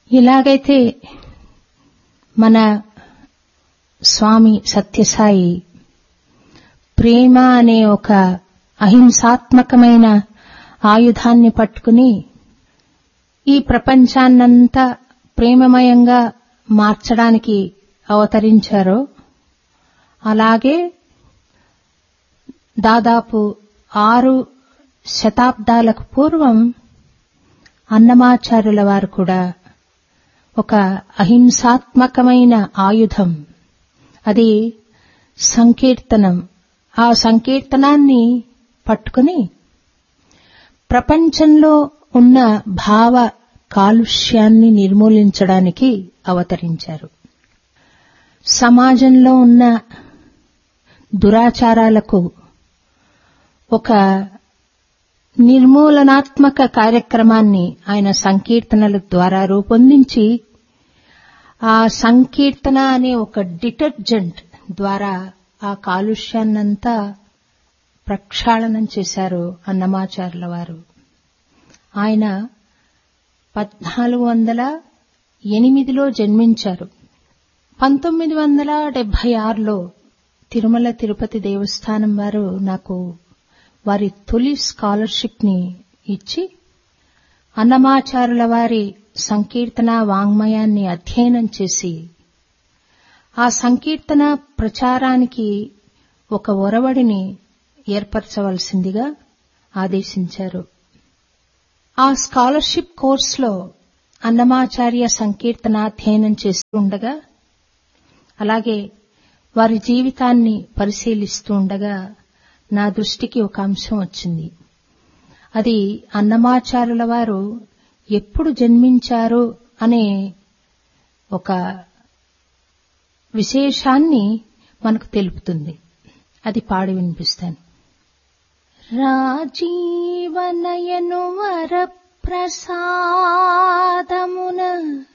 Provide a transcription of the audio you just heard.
ఇలాగైతే మన స్వామి సత్యసాయి ప్రేమ అనే ఒక అహింసాత్మకమైన ఆయుధాన్ని పట్టుకుని ఈ ప్రపంచాన్నంతా ప్రేమమయంగా మార్చడానికి అవతరించారో అలాగే దాదాపు ఆరు శతాబ్దాలకు పూర్వం అన్నమాచార్యుల వారు కూడా ఒక అహింసాత్మకమైన ఆయుధం అది సంకీర్తనం ఆ సంకీర్తనాన్ని పట్టుకుని ప్రపంచంలో ఉన్న భావ కాలుష్యాన్ని నిర్మూలించడానికి అవతరించారు సమాజంలో ఉన్న దురాచారాలకు ఒక నిర్మూలనాత్మక కార్యక్రమాన్ని ఆయన సంకీర్తనల ద్వారా రూపొందించి ఆ సంకీర్తన అనే ఒక డిటర్జెంట్ ద్వారా ఆ కాలుష్యాన్నంతా ప్రక్షాళనం చేశారు అన్నమాచార్యుల వారు ఆయన పద్నాలుగు వందల ఎనిమిదిలో జన్మించారు పంతొమ్మిది వందల డెబ్బై ఆరులో తిరుమల తిరుపతి దేవస్థానం వారు నాకు వారి తొలి స్కాలర్షిప్ ని ఇచ్చి అన్నమాచారుల వారి సంకీర్తన వాంగ్మయాన్ని అధ్యయనం చేసి ఆ సంకీర్తన ప్రచారానికి ఒక ఒరవడిని ఏర్పరచవలసిందిగా ఆదేశించారు ఆ స్కాలర్షిప్ కోర్సులో అన్నమాచార్య సంకీర్తన అధ్యయనం చేస్తూ ఉండగా అలాగే వారి జీవితాన్ని పరిశీలిస్తూ ఉండగా నా దృష్టికి ఒక అంశం వచ్చింది అది అన్నమాచారుల వారు ఎప్పుడు జన్మించారు అనే ఒక విశేషాన్ని మనకు తెలుపుతుంది అది పాడి వినిపిస్తాను రాజీవనయను వర ప్రసాదమున